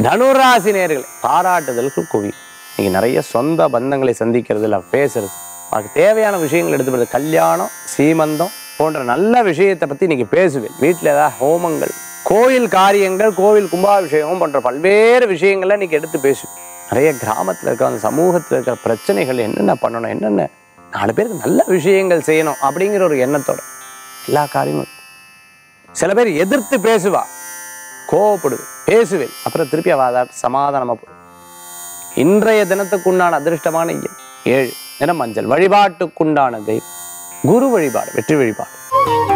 தனுராசி நேயர்களே பாராட்டுதலுக்கு குவி நீங்க நிறைய சொந்த பந்தங்களை சந்திக்கிறதுல பேசுறது அதுக்கு தேவையான விஷயங்கள் எடுத்து போறது கல்யாணம் சீமந்தம் போன்ற நல்ல விஷயத்தை பத்தி நீங்க பேசுவேன் வீட்டில் ஏதாவது ஹோமங்கள் கோயில் காரியங்கள் கோவில் கும்பாபிஷேகம் போன்ற பல்வேறு விஷயங்களை நீங்க எடுத்து பேசுவேன் நிறைய கிராமத்துல இருக்க அந்த சமூகத்துல இருக்கிற பிரச்சனைகள் என்னென்ன பண்ணணும் என்னென்ன நாலு பேருக்கு நல்ல விஷயங்கள் செய்யணும் அப்படிங்கிற ஒரு எண்ணத்தோட எல்லா காரியமும் சில பேர் எதிர்த்து பேசுவா கோவப்படுது பேசுவேன் அப்புறம் திருப்பி அவ அதை சமாதானமா போடும் இன்றைய தினத்துக்குண்டான அதிர்ஷ்டமான எண் ஏழு நிறம் மஞ்சள் வழிபாட்டுக்குண்டான தெய்வம் குரு வழிபாடு வெற்றி வழிபாடு